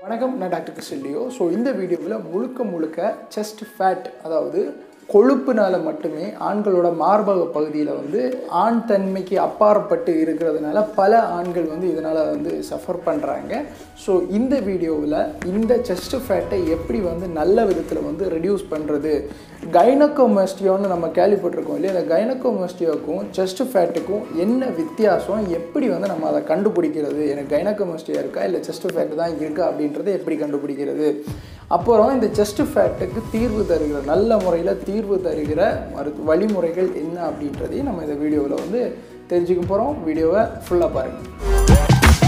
வணக்கம் நான் doctor கிறிஸ்டியோ so இந்த வீடியோவில் முழுக்க முழுக்க செஸ்ட் ஃபேட் அதாவது கொழுப்புனால மட்டுமே ஆண்களோட மார்பக பகுதியில் வந்து ஆண் தன்மைக்கு அப்பாற்பட்டு இருக்கிறதுனால பல ஆண்கள் வந்து இதனால் வந்து சஃபர் பண்ணுறாங்க ஸோ இந்த வீடியோவில் இந்த செஸ்ட் ஃபேட்டை எப்படி வந்து நல்ல விதத்தில் வந்து ரெடியூஸ் பண்ணுறது கைனக்கோமஸ்டியோன்னு நம்ம கேள்விப்பட்டிருக்கோம் இல்லையா அந்த கைனக்கோமஸ்டியோக்கும் செஸ்ட் ஃபேட்டுக்கும் என்ன வித்தியாசம் எப்படி வந்து நம்ம அதை கண்டுபிடிக்கிறது எனக்கு கைனக்கோமஸ்டியா இருக்கா இல்லை செஸ்ட் ஃபேட் தான் இருக்கா அப்படின்றத எப்படி கண்டுபிடிக்கிறது அப்புறம் இந்த செஸ்ட் ஃபேட்டுக்கு தீர்வு தருகிற நல்ல முறையில் தீர்வு தருகிற மரு வழிமுறைகள் என்ன அப்படின்றதையும் நம்ம இந்த வீடியோவில் வந்து தெரிஞ்சுக்க போகிறோம் வீடியோவை ஃபுல்லாக பாருங்கள்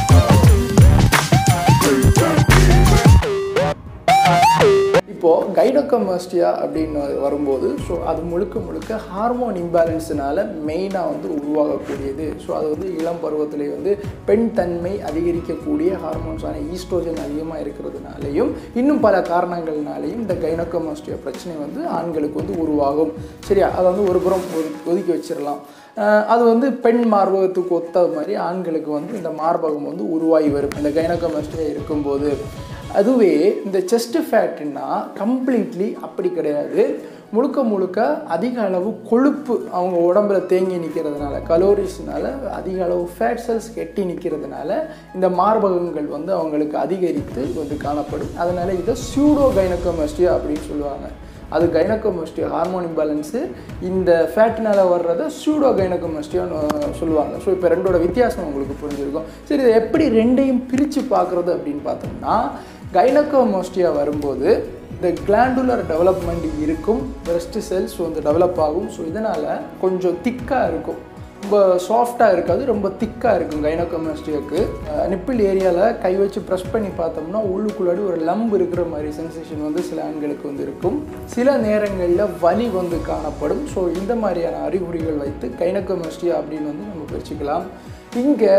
இப்போது கைனோகமஸ்டியா அப்படின்னு வரும்போது ஸோ அது முழுக்க முழுக்க ஹார்மோன் இம்பேலன்ஸ்னால மெயினாக வந்து உருவாகக்கூடியது ஸோ அது வந்து இளம் பருவத்திலே வந்து பெண் தன்மை அதிகரிக்கக்கூடிய ஹார்மோன்ஸான ஈஸ்ட்ரோஜன் அதிகமாக இருக்கிறதுனாலையும் இன்னும் பல காரணங்கள்னாலையும் இந்த கைனோகமஸ்டியா பிரச்சனை வந்து ஆண்களுக்கு வந்து உருவாகும் சரியா அதை வந்து ஒரு புறம் ஒது- ஒதுக்கி வச்சிடலாம் அஹ் அது வந்து பெண் மார்பகத்துக்கு ஒத்த மாதிரி ஆண்களுக்கு வந்து இந்த மார்பகம் வந்து உருவாகி வரும் இந்த கைனோகமஸ்டியா இருக்கும்போது அதுவே இந்த செஸ்ட் ஃபேட்டுன்னா கம்ப்ளீட்லி அப்படி கிடையாது முழுக்க முழுக்க அதிக அளவு கொழுப்பு அவங்க உடம்புல தேங்கி நிற்கிறதுனால கலோரிஸ்னால அதிக அளவு ஃபேட் செல்ஸ் கெட்டி நிற்கிறதுனால இந்த மார்பகங்கள் வந்து அவங்களுக்கு அதிகரித்து வந்து காணப்படும் அதனால இதை சூடோ கைனக்கோமஸ்டியா அப்படின்னு சொல்லுவாங்க அது கைனக்கோமஸ்டியா ஹார்மோன் இம்பேலன்ஸு இந்த ஃபேட்னால வர்றதை சூடோ கைனக்கோமஸ்டியான்னு சொல்லுவாங்க ஸோ இப்போ ரெண்டோட வித்தியாசம் உங்களுக்கு புரிஞ்சிருக்கும் சரி இதை எப்படி ரெண்டையும் பிரித்து பார்க்குறது அப்படின்னு பார்த்தோம்னா கைனக்கோமோஸ்டியா வரும்போது இந்த கிளாண்டுலர் டெவலப்மெண்ட் இருக்கும் breast செல்ஸ் வந்து டெவலப் ஆகும் ஸோ இதனால் கொஞ்சம் திக்காக இருக்கும் ரொம்ப சாஃப்டாக இருக்காது ரொம்ப திக்காக இருக்கும் கைனோகமஸ்டியாக்கு நிப்பிள் ஏரியாவில் கை வச்சு ப்ரெஸ் பண்ணி பார்த்தோம்னா உள்ளுக்குள்ளாடி ஒரு லம்ப் இருக்கிற மாதிரி சென்சேஷன் வந்து சில ஆண்களுக்கு வந்து இருக்கும் சில நேரங்களில் வலி வந்து காணப்படும் ஸோ இந்த மாதிரியான அறிகுறிகள் வைத்து கைனோகமஸ்டியா அப்படின்னு வந்து நம்ம பிரிச்சுக்கலாம் இங்கே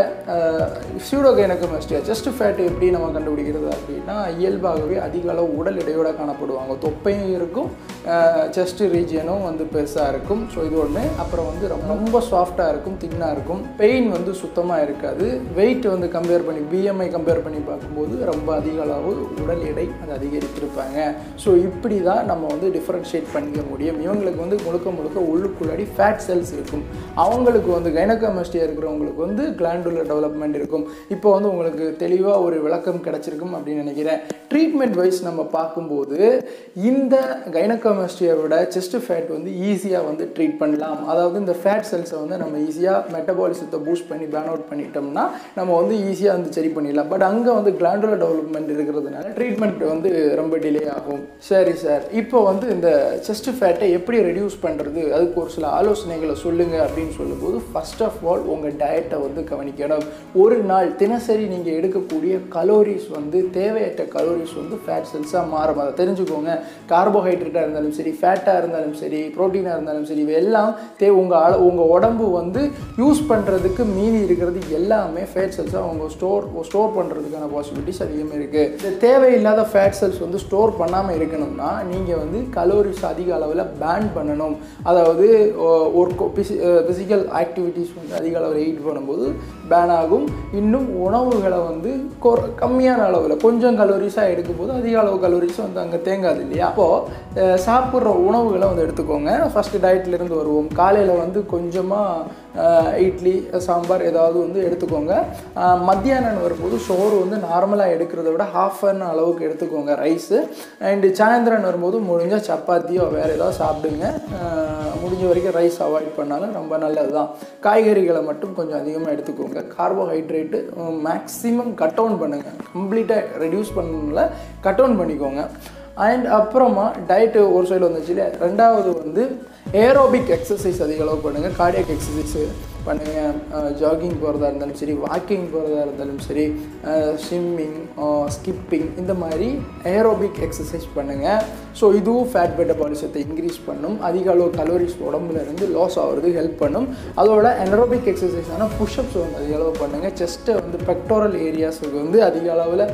சூடோ கைனோகமஸ்டியா செஸ்ட் ஃபேட் எப்படி நம்ம கண்டுபிடிக்கிறது அப்படின்னா இயல்பாகவே அதிக அளவு உடல் எடையோட காணப்படுவாங்க தொப்பையும் இருக்கும் செஸ்ட் ரீஜியனும் வந்து பெருசாக இருக்கும் ஸோ இது ஒன்று அப்புறம் வந்து ரொம்ப ரொம்ப சாஃப்டாக இருக்கும் தின்னாக இருக்கும் பெயின் வந்து சுத்தமாக இருக்காது வெயிட் வந்து கம்பேர் பண்ணி பிஎம்ஐ கம்பேர் பண்ணி பார்க்கும்போது ரொம்ப அதிக அளவு உடல் எடை அது அதிகரித்திருப்பாங்க ஸோ இப்படி தான் நம்ம வந்து டிஃப்ரென்ஷியேட் பண்ணிக்க முடியும் இவங்களுக்கு வந்து முழுக்க முழுக்க உள்ளுக்குள்ளாடி ஃபேட் செல்ஸ் இருக்கும் அவங்களுக்கு வந்து கைனகமஸ்டியா இருக்கிறவங்களுக்கு வந்து கிளாண்டுலர் டெவலப்மெண்ட் இருக்கும் இப்போ வந்து உங்களுக்கு தெளிவாக ஒரு விளக்கம் கிடைச்சிருக்கும் அப்படின்னு நினைக்கிறேன் ட்ரீட்மெண்ட் வைஸ் நம்ம பார்க்கும்போது இந்த கைனகமஸ்டியை விட செஸ்ட் ஃபேட் வந்து ஈஸியாக வந்து ட்ரீட் பண்ணலாம் அதாவது இந்த ஃபேட் செல்ஸை வந்து நம்ம ஈஸியாக மெட்டபாலிசத்தை பூஸ்ட் பண்ணி பேன் அவுட் பண்ணிட்டோம்னா நம்ம வந்து ஈஸியாக வந்து சரி பண்ணிடலாம் பட் அங்கே வந்து கிளாண்டுலர் டெவலப்மெண்ட் இருக்கிறதுனால ட்ரீட்மெண்ட் வந்து ரொம்ப டிலே ஆகும் சரி சார் இப்போ வந்து இந்த செஸ்ட் ஃபேட்டை எப்படி ரெடியூஸ் பண்ணுறது அதுக்கு ஒரு சில ஆலோசனைகளை சொல்லுங்கள் அப்படின்னு சொல்லும்போது ஃபர்ஸ்ட் ஆஃப் ஆல் உங்கள் டயட்டை வந்து கவனிக்கணும் ஒரு நாள் தினசரி நீங்கள் எடுக்கக்கூடிய கலோரிஸ் வந்து தேவையற்ற கலோரிஸ் வந்து ஃபேட் செல்ஸாக மாறும் அதை தெரிஞ்சுக்கோங்க கார்போஹைட்ரேட்டாக இருந்தாலும் சரி ஃபேட்டாக இருந்தாலும் சரி ப்ரோட்டீனாக இருந்தாலும் சரி இவை எல்லாம் தே உங்கள் அள உங்கள் உடம்பு வந்து யூஸ் பண்ணுறதுக்கு மீதி இருக்கிறது எல்லாமே ஃபேட் செல்ஸாக அவங்க ஸ்டோர் ஸ்டோர் பண்ணுறதுக்கான பாசிபிலிட்டிஸ் அதிகமாக இருக்குது இந்த தேவையில்லாத ஃபேட் செல்ஸ் வந்து ஸ்டோர் பண்ணாமல் இருக்கணும்னா நீங்கள் வந்து கலோரிஸ் அதிக அளவில் பேன் பண்ணணும் அதாவது ஒர்க் ஃபிசிக்கல் ஆக்டிவிட்டீஸ் வந்து அதிக அளவில் ஹீட் பண்ணும்போது பேன் ஆகும் இன்னும் உணவுகளை வந்து கொ கம்மியான அளவில் கொஞ்சம் கலோரிஸாக எடுக்கும்போது அதிக அளவு கலோரிஸ் வந்து அங்கே தேங்காது இல்லையா அப்போது சாப்பிட்ற உணவுகளை வந்து எடுத்துக்கோங்க ஃபஸ்ட்டு டயட்லேருந்து வருவோம் காலையில் வந்து கொஞ்சமாக இட்லி சாம்பார் ஏதாவது வந்து எடுத்துக்கோங்க அஹ் மத்தியானம் வரும்போது சோறு வந்து நார்மலாக எடுக்கிறத விட ஹாஃப் அன் அளவுக்கு எடுத்துக்கோங்க ரைஸு அண்டு சாயந்தரம் வரும்போது முடிஞ்சால் சப்பாத்தியோ வேறு ஏதாவது சாப்பிடுங்க அஹ் முடிஞ்ச வரைக்கும் ரைஸ் அவாய்ட் பண்ணாலும் ரொம்ப நல்லது தான் காய்கறிகளை மட்டும் கொஞ்சம் அதிகமாக எடுத்துக்கோங்க கார்போஹைட்ரேட்டு மேக்ஸிமம் கட் டவுன் பண்ணுங்கள் கம்ப்ளீட்டாக ரெடியூஸ் பண்ணல கட் டவுன் பண்ணிக்கோங்க அண்ட் அப்புறமா டயட்டு ஒரு சைடு வந்துச்சு இல்லையா ரெண்டாவது வந்து ஏரோபிக் எக்ஸசைஸ் அதிக அளவு பண்ணுங்கள் கார்டியக் எக்ஸசைஸு பண்ணுங்கள் ஜாகிங் போகிறதா இருந்தாலும் சரி வாக்கிங் போகிறதா இருந்தாலும் சரி ஸ்விம்மிங் ஸ்கிப்பிங் இந்த மாதிரி ஏரோபிக் எக்ஸசைஸ் பண்ணுங்கள் ஸோ இதுவும் ஃபேட் மெட்டபாலிசத்தை இன்க்ரீஸ் பண்ணும் அதிக அளவு கலோரிஸ் உடம்புல இருந்து லாஸ் ஆகிறது ஹெல்ப் பண்ணும் அதோட எனரோபிக் எக்ஸசைஸான புஷ்அப்ஸ் வந்து அதிக அளவு பண்ணுங்கள் செஸ்ட்டை வந்து பெக்டோரல் ஏரியாஸுக்கு வந்து அதிக அளவில்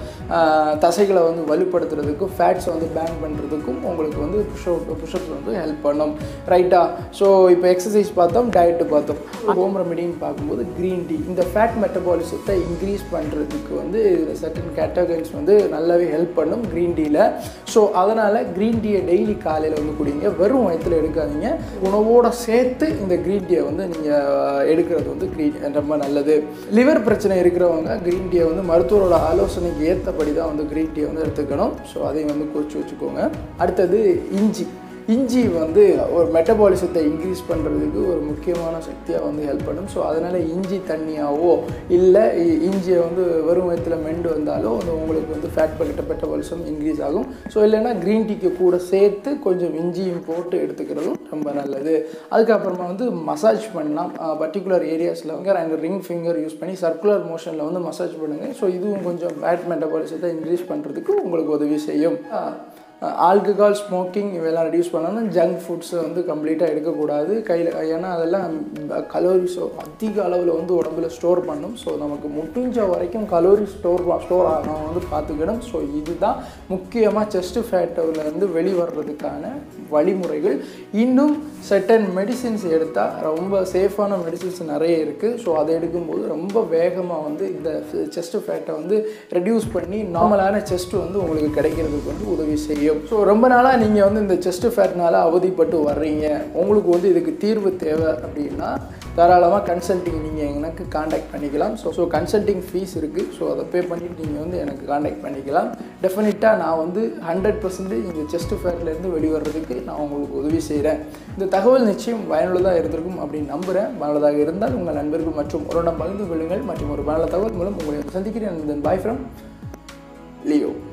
தசைகளை வந்து வலுப்படுத்துறதுக்கும் ஃபேட்ஸை வந்து பேன் பண்ணுறதுக்கும் உங்களுக்கு வந்து புஷ்அப் புஷ்அப்ஸ் வந்து ஹெல்ப் பண்ணும் ரைட்டா ஸோ இப்போ எக்ஸசைஸ் பார்த்தோம் டயட்டு பார்த்தோம் ஹோம் ரெமெடின்னு பார்க்கும்போது க்ரீன் டீ இந்த ஃபேட் மெட்டபாலிசத்தை இன்க்ரீஸ் பண்ணுறதுக்கு வந்து சர்டன் கேட்டகரிஸ் வந்து நல்லாவே ஹெல்ப் பண்ணும் க்ரீன் டீயில் ஸோ அதனால் க்ரீன் டீயை டெய்லி காலையில் வந்து குடிங்க வெறும் வயத்தில் எடுக்காதீங்க உணவோடு சேர்த்து இந்த க்ரீன் டீயை வந்து நீங்கள் எடுக்கிறது வந்து க்ரீன் ரொம்ப நல்லது லிவர் பிரச்சனை இருக்கிறவங்க க்ரீன் டீயை வந்து மருத்துவரோட ஆலோசனைக்கு ஏற்றபடி தான் வந்து க்ரீன் டீயை வந்து எடுத்துக்கணும் ஸோ அதையும் வந்து குறித்து வச்சுக்கோங்க அடுத்தது இஞ்சி இஞ்சி வந்து ஒரு மெட்டபாலிசத்தை இன்க்ரீஸ் பண்ணுறதுக்கு ஒரு முக்கியமான சக்தியாக வந்து ஹெல்ப் பண்ணும் ஸோ அதனால் இஞ்சி தண்ணியாவோ இல்லை இ- இஞ்சியை வந்து வெறும் வயத்தில் மெண்டு வந்தாலோ வந்து உங்களுக்கு வந்து ஃபேட் பக்கெட்ட மெட்டபாலிசம் இன்க்ரீஸ் ஆகும் ஸோ இல்லைன்னா க்ரீன் டீக்கு கூட சேர்த்து கொஞ்சம் இஞ்சியும் போட்டு எடுத்துக்கிறதும் ரொம்ப நல்லது அதுக்கப்புறமா வந்து மசாஜ் பண்ணலாம் பர்டிகுலர் ஏரியாஸில் வந்து ரெண்டு ரிங் ஃபிங்கர் யூஸ் பண்ணி சர்க்குலர் மோஷனில் வந்து மசாஜ் பண்ணுங்கள் ஸோ இதுவும் கொஞ்சம் ஃபேட் மெட்டபாலிசத்தை இன்க்ரீஸ் பண்ணுறதுக்கு உங்களுக்கு உதவி செய்யும் ஆல்கஹால் ஸ்மோக்கிங் இவெல்லாம் ரெடியூஸ் பண்ணணும் ஜங்க் ஃபுட்ஸை வந்து கம்ப்ளீட்டாக எடுக்கக்கூடாது கையில் ஏன்னா அதெல்லாம் கலோரிஸ் அதிக அளவில் வந்து உடம்புல ஸ்டோர் பண்ணும் ஸோ நமக்கு முடிஞ்ச வரைக்கும் கலோரி ஸ்டோர் ஸ்டோர் ஆகாம வந்து பார்த்துக்கணும் ஸோ இதுதான் முக்கியமாக செஸ்ட் ஃபேட்டில் இருந்து வெளிவர்றதுக்கான வழிமுறைகள் இன்னும் செட்டன் மெடிசின்ஸ் எடுத்தால் ரொம்ப சேஃபான மெடிசின்ஸ் நிறைய இருக்குது ஸோ அதை எடுக்கும்போது ரொம்ப வேகமாக வந்து இந்த செஸ்ட் ஃபேட்டை வந்து ரெடியூஸ் பண்ணி நார்மலான செஸ்ட் வந்து உங்களுக்கு கிடைக்கிறதுக்கு வந்து உதவி செய்யும் ஸோ ரொம்ப நாளாக நீங்கள் வந்து இந்த செஸ்ட் ஃபேட்னால அவதிப்பட்டு வர்றீங்க உங்களுக்கு வந்து இதுக்கு தீர்வு தேவை அப்படின்னா தாராளமாக கன்சல்ட்டிங் நீங்கள் எனக்கு காண்டாக்ட் பண்ணிக்கலாம் ஸோ ஸோ கன்சல்ட்டிங் ஃபீஸ் இருக்குது ஸோ அதை பே பண்ணிவிட்டு நீங்கள் வந்து எனக்கு காண்டாக்ட் பண்ணிக்கலாம் டெஃபினட்டாக நான் வந்து ஹண்ட்ரட் பர்சன்டேஜ் இந்த செஸ்ட் ஃபேட்லேருந்து வெளிவரதுக்கு நான் உங்களுக்கு உதவி செய்கிறேன் இந்த தகவல் நிச்சயம் பயனுள்ளதாக இருந்திருக்கும் அப்படின்னு நம்புகிறேன் பயனுள்ளதாக இருந்தால் உங்கள் நண்பர்கள் மற்றும் உடனே பகிர்ந்து கொள்ளுங்கள் மற்றும் ஒரு பயனுள்ள தகவல் மூலம் உங்களை சந்திக்கிறேன் பாய் ஃப்ரம் லியோ